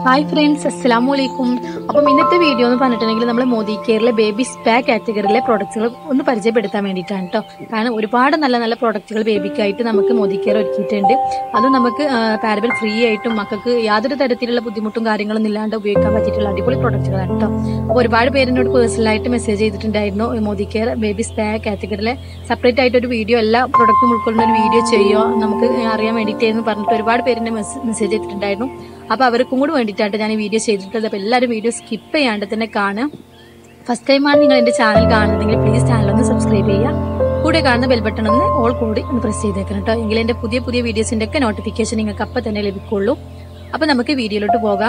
hi friends അസ്സലാമു അലൈക്കും അപ്പം ഇന്നത്തെ വീഡിയോ എന്ന് പറഞ്ഞിട്ടുണ്ടെങ്കിൽ നമ്മൾ മോദി കെയറിലെ ബേബി സ്പാ കാറ്റഗറിയിലെ പ്രൊഡക്ട്സുകൾ ഒന്ന് പരിചയപ്പെടുത്താൻ വേണ്ടിയിട്ടാണ് കേട്ടോ കാരണം ഒരുപാട് നല്ല നല്ല പ്രൊഡക്റ്റുകൾ ബേബിക്കായിട്ട് നമുക്ക് മോദി കെയർ ഒരുക്കിയിട്ടുണ്ട് അത് നമുക്ക് പാരബൽ ഫ്രീ ആയിട്ടും മക്കൾക്ക് യാതൊരു തരത്തിലുള്ള ബുദ്ധിമുട്ടും കാര്യങ്ങളൊന്നും ഇല്ലാണ്ട് ഉപയോഗിക്കാൻ പറ്റിയിട്ടുള്ള അടിപൊളി പ്രൊഡക്റ്റുകളാണ് കേട്ടോ അപ്പോൾ ഒരുപാട് പേര് എന്നോട് പേഴ്സണലായിട്ട് മെസ്സേജ് ചെയ്തിട്ടുണ്ടായിരുന്നു മോദി കെയർ ബേബി സ്പാ കാറ്റഗറിയിലെ സെപ്പറേറ്റ് ആയിട്ട് ഒരു വീഡിയോ എല്ലാ പ്രൊഡക്റ്റും ഉൾക്കൊള്ളുന്ന ഒരു വീഡിയോ ചെയ്യുമോ നമുക്ക് അറിയാൻ വേണ്ടിയിട്ടെന്ന് പറഞ്ഞിട്ട് ഒരുപാട് പേരിന്റെ മെസ്സേജ് ചെയ്തിട്ടുണ്ടായിരുന്നു അപ്പൊ അവർക്കും കൂടി വേണ്ടിയിട്ടാണ് ഞാൻ ഈ വീഡിയോ ചെയ്തിട്ടുള്ളത് അപ്പൊ എല്ലാവരും വീഡിയോ സ്കിപ്പ് ചെയ്യാണ്ട് തന്നെ കാണുക ഫസ്റ്റ് ടൈമാണ് നിങ്ങൾ എന്റെ ചാനൽ കാണുന്നതെങ്കിൽ പ്ലീസ് ചാനൽ ഒന്ന് സബ്സ്ക്രൈബ് ചെയ്യുക കൂടെ കാണുന്ന ബെൽ ബട്ടൺ ഒന്ന് ഓൾ കൂടി ഒന്ന് പ്രസ് ചെയ്തേക്കണം കേട്ടോ എങ്കിൽ എന്റെ പുതിയ പുതിയ വീഡിയോസിന്റെ ഒക്കെ നോട്ടിഫിക്കേഷൻ നിങ്ങൾക്ക് അപ്പം തന്നെ ലഭിക്കുള്ളൂ അപ്പൊ നമുക്ക് വീഡിയോയിലോട്ട് പോകാം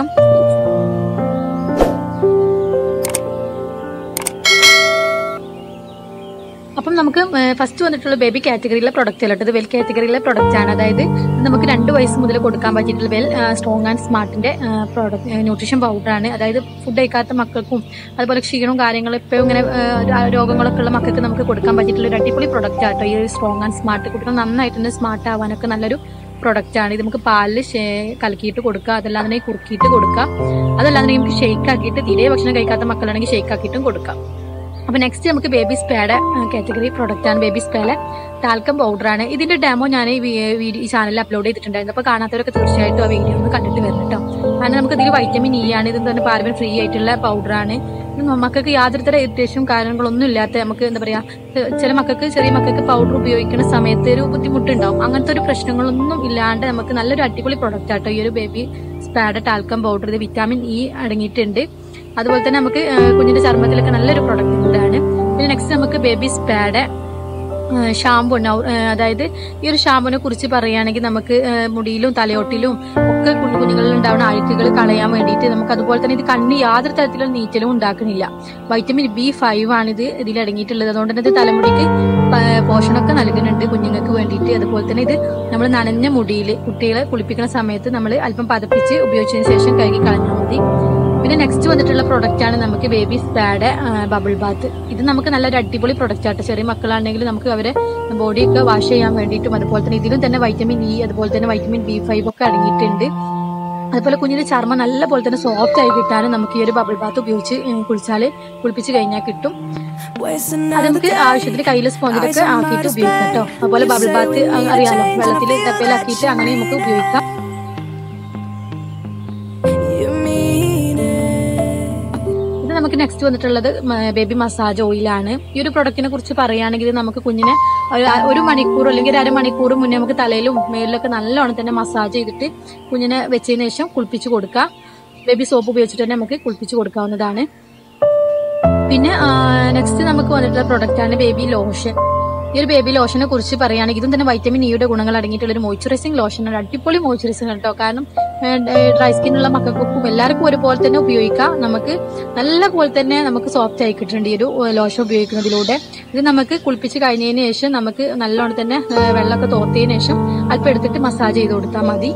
അപ്പം നമുക്ക് ഫസ്റ്റ് വന്നിട്ടുള്ള ബേബി കാറ്റഗറിയിലെ പ്രൊഡക്റ്റുകൾ ഇത് വെൽ കാറ്റഗറിയിലെ പ്രൊഡക്റ്റ് ആണ് അതായത് നമുക്ക് രണ്ട് വയസ്സ് മുതൽ കൊടുക്കാൻ പറ്റിയിട്ടുള്ള വെൽ സ്ട്രോങ് ആൻഡ് സ്മാർട്ടിന്റെ പ്രോഡക്റ്റ് ന്യൂട്രീഷൻ പൗഡറാണ് അതായത് ഫുഡ് കഴിക്കാത്ത മക്കൾക്കും അതുപോലെ ക്ഷീണവും കാര്യങ്ങളും ഇപ്പോഴും ഇങ്ങനെ രോഗങ്ങളൊക്കെ ഉള്ള മക്കൾക്ക് നമുക്ക് കൊടുക്കാൻ പറ്റിയിട്ടുള്ള ഒരു അടിപൊളി പ്രൊഡക്റ്റ് ആട്ടോ ഈ ഒരു സ്ട്രോങ് ആൻഡ് സ്മാർട്ട് കുട്ടികൾ നന്നായിട്ട് തന്നെ സ്മാർട്ട് ആവാനൊക്കെ നല്ലൊരു പ്രൊഡക്റ്റ് ആണ് ഇത് നമുക്ക് പാലിൽ കലക്കിയിട്ട് കൊടുക്കുക അതല്ലാതെ കുറുക്കിയിട്ട് കൊടുക്കുക അതല്ലാതെ നമുക്ക് ഷെയ്ക്ക് ആക്കിയിട്ട് തീരെ ഭക്ഷണം കഴിക്കാത്ത മക്കളാണെങ്കിൽ ഷെയ്ക്ക് ആക്കിയിട്ടും കൊടുക്കാം അപ്പൊ നെക്സ്റ്റ് നമുക്ക് ബേബി സ്പേയുടെ കാറ്റഗറി പ്രൊഡക്റ്റ് ആണ് ബേബി സ്പേലെ ടാൽക്കം പൗഡർ ആണ് ഇതിന്റെ ഡെമോ ഞാൻ ഈ ഈ ചാനലിൽ അപ്ലോഡ് ചെയ്തിട്ടുണ്ടായിരുന്നു അപ്പൊ കാണാത്തവരൊക്കെ തീർച്ചയായിട്ടും ആ വീഡിയോ ഒന്ന് കണ്ടിട്ട് വരണം കേട്ടോ കാരണം നമുക്ക് ഇതിൽ വൈറ്റമിൻ ഇ ആണ് ഇത് തന്നെ പാരബൻ ഫ്രീ ആയിട്ടുള്ള പൗഡർ ആണ് മക്കൾക്ക് യാതൊരു തരം ഇറിറ്റേഷനും കാര്യങ്ങളൊന്നും ഇല്ലാത്ത നമുക്ക് എന്താ പറയാ ചില മക്കൾക്ക് ചെറിയ മക്കൾക്ക് പൗഡർ ഉപയോഗിക്കുന്ന സമയത്ത് ഒരു ബുദ്ധിമുട്ടുണ്ടാവും അങ്ങനത്തെ ഒരു പ്രശ്നങ്ങളൊന്നും ഇല്ലാണ്ട് നമുക്ക് നല്ലൊരു അടിപൊളി പ്രൊഡക്റ്റ് ആട്ടോ ഈ ഒരു ബേബി സ്പാഡ് ടാൽക്കം പൗഡർ ഇത് വിറ്റാമിൻ ഇ അടങ്ങിയിട്ടുണ്ട് അതുപോലെ തന്നെ നമുക്ക് കുഞ്ഞിന്റെ ചർമ്മത്തിലൊക്കെ നല്ലൊരു പ്രൊഡക്റ്റ് കൂടാണ് പിന്നെ നെക്സ്റ്റ് നമുക്ക് ബേബി സ്പാഡ് ഷാമ്പു അതായത് ഈ ഒരു ഷാമ്പുവിനെ കുറിച്ച് പറയുകയാണെങ്കിൽ നമുക്ക് മുടിയിലും തലയോട്ടിലും ഒക്കെ കുഞ്ഞുങ്ങളിൽ ഉണ്ടാവുന്ന അഴുക്കുകൾ കളയാൻ വേണ്ടിയിട്ട് നമുക്ക് അതുപോലെ തന്നെ ഇത് കണ്ണ് യാതൊരു തരത്തിലുള്ള നീറ്റലും ഉണ്ടാക്കുന്നില്ല വൈറ്റമിൻ ബി ഫൈവ് ആണ് ഇത് ഇതിൽ അടങ്ങിയിട്ടുള്ളത് അതുകൊണ്ട് തന്നെ ഇത് തലമുടിക്ക് പോഷണമൊക്കെ നൽകുന്നുണ്ട് കുഞ്ഞുങ്ങൾക്ക് വേണ്ടിയിട്ട് അതുപോലെ തന്നെ ഇത് നമ്മൾ നനഞ്ഞ മുടിയിൽ കുട്ടികളെ കുളിപ്പിക്കുന്ന സമയത്ത് നമ്മൾ അല്പം പതപ്പിച്ച് ഉപയോഗിച്ചതിന് ശേഷം കഴുകി കളഞ്ഞാൽ മതി പിന്നെ നെക്സ്റ്റ് വന്നിട്ടുള്ള പ്രൊഡക്റ്റ് ആണ് നമുക്ക് ബേബി സ്പാഡ് ബബിൾ ബാത്ത് ഇത് നമുക്ക് നല്ലൊരു അടിപൊളി പ്രൊഡക്റ്റ് ആട്ടോ ചെറിയ മക്കളാണെങ്കിൽ നമുക്ക് അവരെ ബോഡിയൊക്കെ വാഷ് ചെയ്യാൻ വേണ്ടിയിട്ടും അതുപോലെ തന്നെ ഇതിലും തന്നെ വൈറ്റമിൻ ഇ അതുപോലെ തന്നെ വൈറ്റമിൻ ബി ഫൈവ് ഒക്കെ അടങ്ങിയിട്ടുണ്ട് അതുപോലെ കുഞ്ഞിന്റെ ചർമ്മം നല്ല പോലെ തന്നെ സോഫ്റ്റ് ആയി കിട്ടാനും നമുക്ക് ഈ ഒരു ബബിൾ ബാത്ത് ഉപയോഗിച്ച് കുളിച്ചാല് കുളിപ്പിച്ച് കഴിഞ്ഞാൽ കിട്ടും അത് നമുക്ക് ആവശ്യത്തിന് കയ്യിൽ സ്പോഞ്ചിലൊക്കെ ആക്കിയിട്ട് ഉപയോഗിക്കാം കേട്ടോ അതുപോലെ ബബിൾ ബാത്ത് അറിയാലോ വെള്ളത്തിൽ ഡപ്പയിലാക്കിയിട്ട് അങ്ങനെ നമുക്ക് ഉപയോഗിക്കാം നമുക്ക് നെക്സ്റ്റ് വന്നിട്ടുള്ളത് ബേബി മസാജ് ഓയിലാണ് ഈ ഒരു പ്രൊഡക്റ്റിനെ കുറിച്ച് പറയുകയാണെങ്കിൽ നമുക്ക് കുഞ്ഞിനെ ഒരു മണിക്കൂർ അല്ലെങ്കിൽ ഒരു അരമണിക്കൂർ മുന്നേ നമുക്ക് തലയിലും മേലിലൊക്കെ നല്ലോണം തന്നെ മസാജ് ചെയ്തിട്ട് കുഞ്ഞിനെ വെച്ചതിന് ശേഷം കുളിപ്പിച്ച് കൊടുക്കാം ബേബി സോപ്പ് ഉപയോഗിച്ചിട്ട് തന്നെ നമുക്ക് കുളിപ്പിച്ച് കൊടുക്കാവുന്നതാണ് പിന്നെ നെക്സ്റ്റ് നമുക്ക് വന്നിട്ടുള്ള പ്രൊഡക്റ്റ് ആണ് ബേബി ലോഷൻ ഈ ഒരു ബേബി ലോഷനെ കുറിച്ച് പറയുകയാണെങ്കിൽ ഇതും തന്നെ വൈറ്റമിൻ ഇയുടെ ഗുണങ്ങൾ അടങ്ങിയിട്ടുള്ള ഒരു മോയ്സ്ചറൈസിംഗ് ലോഷനാണ് അടിപൊളി മോയ്സ്ചറൈസിംഗ് കേട്ടോ കാരണം ഡ്രൈ സ്കിന്നുള്ള മക്കൾക്കും എല്ലാവർക്കും ഒരുപോലെ തന്നെ ഉപയോഗിക്കാം നമുക്ക് നല്ല പോലെ തന്നെ നമുക്ക് സോഫ്റ്റ് ആയി കിട്ടുന്നുണ്ട് ഈ ഒരു ലോഷൻ ഉപയോഗിക്കുന്നതിലൂടെ ഇത് നമുക്ക് കുളിപ്പിച്ച് കഴിഞ്ഞതിന് ശേഷം നമുക്ക് നല്ലോണം തന്നെ വെള്ളമൊക്കെ തോർത്തിയതിനു ശേഷം അല്പം എടുത്തിട്ട് മസാജ് ചെയ്ത് കൊടുത്താൽ മതി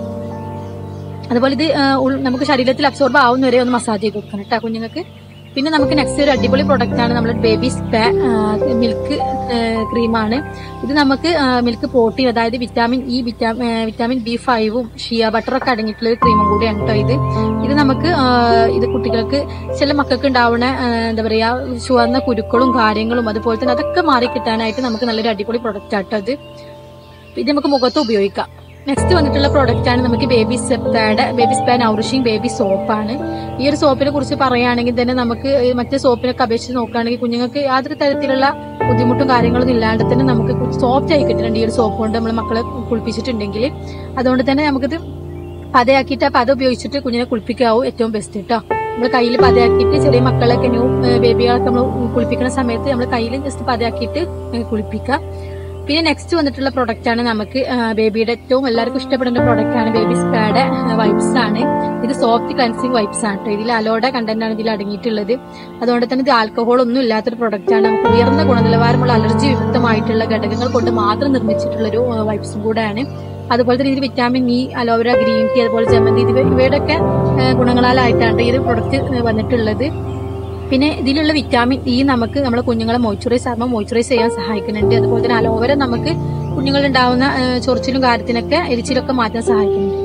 അതുപോലെ ഇത് നമുക്ക് ശരീരത്തിൽ അബ്സോർബ് ആവുന്ന വരെ ഒന്ന് മസാജ് ചെയ്ത് കൊടുക്കണം കേട്ടോ കുഞ്ഞുങ്ങൾക്ക് പിന്നെ നമുക്ക് നെക്സ്റ്റ് ഒരു അടിപൊളി പ്രൊഡക്റ്റ് ആണ് നമ്മുടെ ബേബി സ്പാ മിൽക്ക് ക്രീമാണ് ഇത് നമുക്ക് മിൽക്ക് പ്രോട്ടീൻ അതായത് വിറ്റാമിൻ ഇ വിറ്റാമിൻ ബി ഫൈവും ഷിയ ബട്ടറൊക്കെ അടങ്ങിയിട്ടുള്ള ഒരു ക്രീമും കൂടിയാണ് കേട്ടോ ഇത് ഇത് നമുക്ക് ഇത് കുട്ടികൾക്ക് ചില മക്കൾക്ക് ഉണ്ടാവുന്ന എന്താ പറയാ ചുവന്ന കുരുക്കളും കാര്യങ്ങളും അതുപോലെ തന്നെ അതൊക്കെ മാറി കിട്ടാനായിട്ട് നമുക്ക് നല്ലൊരു അടിപൊളി പ്രൊഡക്റ്റ് ആട്ടോ ഇത് ഇത് നമുക്ക് മുഖത്ത് ഉപയോഗിക്കാം നെക്സ്റ്റ് വന്നിട്ടുള്ള പ്രോഡക്റ്റ് ആണ് നമുക്ക് ബേബി സെപ്താഡ് ബേബി സ്പാൻ ഔറിഷിംഗ് ബേബി സോപ്പാണ് ഈ ഒരു സോപ്പിനെ കുറിച്ച് പറയുകയാണെങ്കിൽ തന്നെ നമുക്ക് മറ്റേ സോപ്പിനൊക്കെ അപേക്ഷിച്ച് നോക്കുകയാണെങ്കിൽ കുഞ്ഞുങ്ങൾക്ക് യാതൊരു തരത്തിലുള്ള ബുദ്ധിമുട്ടും കാര്യങ്ങളൊന്നും ഇല്ലാണ്ട് തന്നെ നമുക്ക് സോഫ്റ്റ് ആയി കിട്ടുന്നുണ്ട് ഈ ഒരു സോപ്പ് കൊണ്ട് നമ്മൾ മക്കളെ കുളിപ്പിച്ചിട്ടുണ്ടെങ്കിൽ അതുകൊണ്ട് തന്നെ നമുക്കിത് പതയാക്കിയിട്ട് ആ പത ഉപയോഗിച്ചിട്ട് കുഞ്ഞിനെ കുളിപ്പിക്കാവും ഏറ്റവും ബെസ്റ്റ് കേട്ടോ നമ്മൾ കയ്യിൽ പതയാക്കിയിട്ട് ചെറിയ മക്കളൊക്കെ ന്യൂ ബേബികളൊക്കെ നമ്മൾ കുളിപ്പിക്കുന്ന സമയത്ത് നമ്മൾ കയ്യിൽ ജസ്റ്റ് പതയാക്കിയിട്ട് കുളിപ്പിക്കാം പിന്നെ നെക്സ്റ്റ് വന്നിട്ടുള്ള പ്രൊഡക്റ്റ് ആണ് നമുക്ക് ബേബിയുടെ ഏറ്റവും എല്ലാവർക്കും ഇഷ്ടപ്പെടുന്ന പ്രൊഡക്റ്റ് ആണ് ബേബി സ്പാഡ് വൈപ്സ് ആണ് ഇത് സോഫ്റ്റ് ക്ലൻസിങ് വൈപ്സ് ആണ് കേട്ടോ ഇതിൽ അലോഡ കണ്ടന്റ് ആണ് ഇതിൽ അടങ്ങിയിട്ടുള്ളത് അതുകൊണ്ട് തന്നെ ഇത് ആൽക്കഹോൾ ഒന്നും ഇല്ലാത്തൊരു പ്രൊഡക്റ്റ് ആണ് നമുക്ക് ഉയർന്ന ഗുണനിലവാരമുള്ള അലർജി വിമുക്തമായിട്ടുള്ള ഘടകങ്ങൾ കൊണ്ട് മാത്രം നിർമ്മിച്ചിട്ടുള്ള ഒരു വൈപ്സും കൂടെയാണ് അതുപോലെ തന്നെ ഇതിൽ vitamin E aloe vera green tea അതുപോലെ ജമന്തി ഇത് ഇവയുടെ ഒക്കെ ഗുണങ്ങളാലായിട്ടാണ് ഈ ഒരു പ്രൊഡക്റ്റ് വന്നിട്ടുള്ളത് പിന്നെ ഇതിലുള്ള വിറ്റാമിൻ ഇ നമുക്ക് നമ്മുടെ കുഞ്ഞുങ്ങളെ മോയ്സ്ചറൈസ് ആകുമ്പോൾ മോയ്സ്ചറൈസ് ചെയ്യാൻ സഹായിക്കുന്നുണ്ട് അതുപോലെ തന്നെ അലോവേര നമുക്ക് കുഞ്ഞുങ്ങളുണ്ടാവുന്ന ചൊറിച്ചിലും കാര്യത്തിനൊക്കെ എരിച്ചിലൊക്കെ മാറ്റാൻ സഹായിക്കുന്നുണ്ട് കേട്ടോ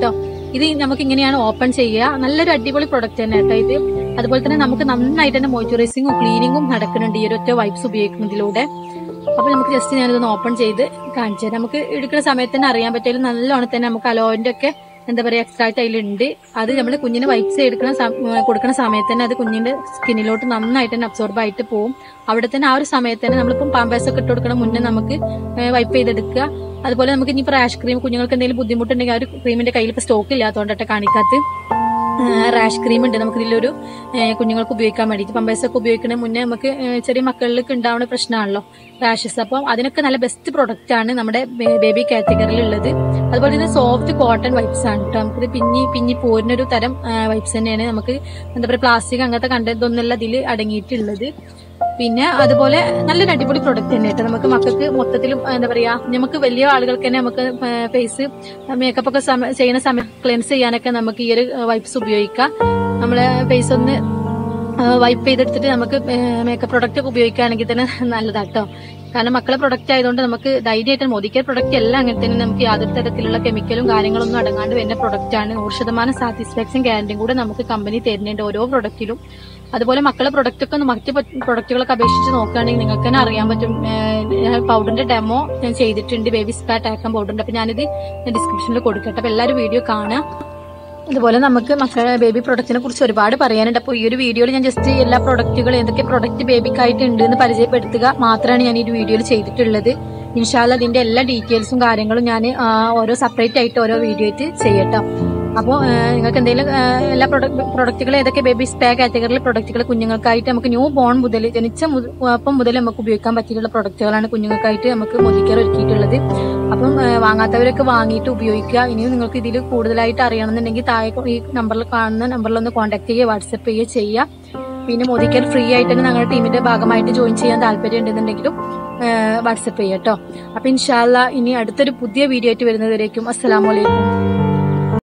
ഇത് നമുക്ക് ഇങ്ങനെയാണ് ഓപ്പൺ ചെയ്യുക നല്ലൊരു അടിപൊളി പ്രൊഡക്റ്റ് തന്നെ കേട്ടോ ഇത് അതുപോലെ തന്നെ നമുക്ക് നന്നായിട്ട് തന്നെ മോയ്സ്ചറൈസിങ്ങും ക്ലീനിങ്ങും നടക്കുന്നുണ്ട് ഈ ഒരു ഒറ്റ വൈപ്സ് ഉപയോഗിക്കുന്നതിലൂടെ അപ്പൊ നമുക്ക് ജസ്റ്റ് ഞാനിതൊന്ന് ഓപ്പൺ ചെയ്ത് കാണിച്ചു തരാം നമുക്ക് എടുക്കുന്ന സമയത്ത് തന്നെ അറിയാൻ പറ്റിയാലും നല്ലോണം തന്നെ നമുക്ക് അലോയിന്റെ ഒക്കെ എന്താ പറയാ എക്സ്ട്രാക്ട് അതിലുണ്ട് അത് നമ്മൾ കുഞ്ഞിന് വൈപ്സ് എടുക്കുന്ന സം- ഏഹ് കൊടുക്കുന്ന സമയത്ത് തന്നെ അത് കുഞ്ഞിന്റെ സ്കിന്നിലോട്ട് നന്നായിട്ട് തന്നെ അബ്സോർബ് ആയിട്ട് പോകും അവിടെ തന്നെ ആ ഒരു സമയത്ത് തന്നെ നമ്മളിപ്പം പാമ്പേഴ്സ് ഒക്കെ ഇട്ട് കൊടുക്കണ മുന്നേ നമുക്ക് വൈപ്പ് ചെയ്തെടുക്കുക അതുപോലെ നമുക്ക് ഇനി റാഷ് ക്രീം കുഞ്ഞുങ്ങൾക്ക് എന്തെങ്കിലും ബുദ്ധിമുട്ടുണ്ടെങ്കിൽ ആ ഒരു ക്രീമിന്റെ കയ്യിൽ ഇപ്പൊ സ്റ്റോക്ക് ഇല്ലാത്തതുകൊണ്ടട്ടെ കാണിക്കാത്ത റാഷ് ക്രീം ഉണ്ട് നമുക്ക് ഇതിലൊരു ഏഹ് കുഞ്ഞുങ്ങൾക്ക് ഉപയോഗിക്കാൻ വേണ്ടിയിട്ട് പമ്പേഴ്സ് ഒക്കെ ഉപയോഗിക്കുന്നതിന് മുന്നേ നമുക്ക് ഏഹ് ചെറിയ മക്കളിലേക്ക് ഉണ്ടാവുന്ന പ്രശ്നമാണല്ലോ റാഷസ് അപ്പം അതിനൊക്കെ നല്ല ബെസ്റ്റ് പ്രൊഡക്റ്റ് ആണ് നമ്മുടെ ബേബി കാറ്റഗറിയിൽ ഉള്ളത് അതുപോലെ തന്നെ സോഫ്റ്റ് കോട്ടൺ വൈപ്സ് ആണ് കേട്ടോ നമുക്കിത് പിഞ്ഞി പിഞ്ഞി പോരുന്നൊരു തരം വൈപ്സ് തന്നെയാണ് നമുക്ക് എന്താ പറയുക പ്ലാസ്റ്റിക് അങ്ങനത്തെ കണ്ടതൊന്നുമല്ല ഇതിൽ അടങ്ങിയിട്ടുള്ളത് പിന്നെ അതുപോലെ നല്ലൊരു അടിപൊളി പ്രൊഡക്റ്റ് തന്നെ കേട്ടോ നമുക്ക് മക്കൾക്ക് മൊത്തത്തിലും എന്താ പറയാ നമുക്ക് വലിയ ആളുകൾക്ക് തന്നെ നമുക്ക് ഫേസ് മേക്കപ്പ് ഒക്കെ സമ- ചെയ്യുന്ന സമയം ക്ലെൻസ് ചെയ്യാനൊക്കെ നമുക്ക് ഈ ഒരു വൈപ്സ് ഉപയോഗിക്കാം നമ്മളെ ഫേസ് ഒന്ന് വൈപ്പ് ചെയ്തെടുത്തിട്ട് നമുക്ക് മേക്കപ്പ് പ്രൊഡക്റ്റ് ഒക്കെ ഉപയോഗിക്കുകയാണെങ്കിൽ തന്നെ നല്ലതാട്ടോ കാരണം മക്കളെ പ്രൊഡക്റ്റ് ആയതുകൊണ്ട് നമുക്ക് ധൈര്യമായിട്ട് മോദിക്കൽ പ്രൊഡക്റ്റ് എല്ലാം അങ്ങനെ തന്നെ നമുക്ക് യാതൊരു തരത്തിലുള്ള കെമിക്കലും കാര്യങ്ങളൊന്നും അടങ്ങാണ്ട് വരുന്ന പ്രൊഡക്റ്റ് ആണ് നൂറ് ശതമാനം സാറ്റിസ്ഫാക്ഷൻ ഗ്യാരണ്ടിയും കൂടെ നമുക്ക് കമ്പനി തരുന്നുണ്ട് ഓരോ പ്രൊഡക്റ്റിലും അതുപോലെ മക്കളെ പ്രൊഡക്റ്റ് ഒക്കെ ഒന്ന് മറ്റ് പ്രൊഡക്റ്റുകളൊക്കെ അപേക്ഷിച്ച് നോക്കുകയാണെങ്കിൽ നിങ്ങൾക്ക് തന്നെ അറിയാൻ പറ്റും പൗഡറിന്റെ ഡെമോ ഞാൻ ചെയ്തിട്ടുണ്ട് ബേബി സ്പാറ്റ് ആക്കാൻ പൗഡറിന്റെ അപ്പൊ ഞാനിത് ഡിസ്ക്രിപ്ഷനിൽ കൊടുക്കട്ടെ അപ്പൊ എല്ലാവരും വീഡിയോ കാണുക അതുപോലെ നമുക്ക് മക്കളെ ബേബി പ്രൊഡക്റ്റിനെ കുറിച്ച് ഒരുപാട് പറയാനുണ്ട് അപ്പോൾ ഈ ഒരു വീഡിയോയിൽ ഞാൻ ജസ്റ്റ് എല്ലാ പ്രൊഡക്റ്റുകളും എന്തൊക്കെ പ്രൊഡക്റ്റ് ബേബിക്കായിട്ട് ഉണ്ട് എന്ന് പരിചയപ്പെടുത്തുക മാത്രമാണ് ഞാൻ ഈ ഒരു വീഡിയോയിൽ ചെയ്തിട്ടുള്ളത് ഇൻഷാല്ല അതിന്റെ എല്ലാ ഡീറ്റെയിൽസും കാര്യങ്ങളും ഞാൻ ഓരോ സെപ്പറേറ്റ് ആയിട്ട് ഓരോ വീഡിയോ ആയിട്ട് ചെയ്യട്ടോ അപ്പോൾ നിങ്ങൾക്ക് എന്തെങ്കിലും ആ, എല്ലാ പ്രൊഡക്റ്റുകൾ ഏതൊക്കെ ബേബി സ്പേ കാറ്റഗറിയിലെ പ്രൊഡക്റ്റുകൾ കുഞ്ഞുങ്ങൾക്കായിട്ട് നമുക്ക് ന്യൂ ബോൺ മുതൽ ജനിച്ച മുത- അപ്പം മുതൽ നമുക്ക് ഉപയോഗിക്കാൻ പറ്റിയിട്ടുള്ള പ്രൊഡക്റ്റുകളാണ് കുഞ്ഞുങ്ങൾക്കായിട്ട് നമുക്ക് മോദിക്കാർ ഒരുക്കിയിട്ടുള്ളത് അപ്പം ആ, വാങ്ങാത്തവരൊക്കെ വാങ്ങിയിട്ട് ഉപയോഗിക്കുക ഇനിയും നിങ്ങൾക്ക് ഇതിൽ കൂടുതലായിട്ട് അറിയണമെന്നുണ്ടെങ്കിൽ താഴെ കൊ- ഈ നമ്പറിൽ കാണുന്ന നമ്പറിൽ ഒന്ന് കോൺടാക്ട് ചെയ്യുക വാട്സപ്പ് ചെയ്യുക ചെയ്യുക പിന്നെ മോദിക്കർ ഫ്രീ ആയിട്ട് തന്നെ ഞങ്ങളുടെ ടീമിന്റെ ഭാഗമായിട്ട് ജോയിൻ ചെയ്യാൻ താല്പര്യം ഉണ്ടെന്നുണ്ടെങ്കിലും വാട്സപ്പ് ചെയ്യാം കേട്ടോ അപ്പൊ ഇൻഷാല്ല ഇനി അടുത്തൊരു പുതിയ വീഡിയോ ആയിട്ട് വരുന്നതുവരേക്കും അസ്സലാമലൈക്കും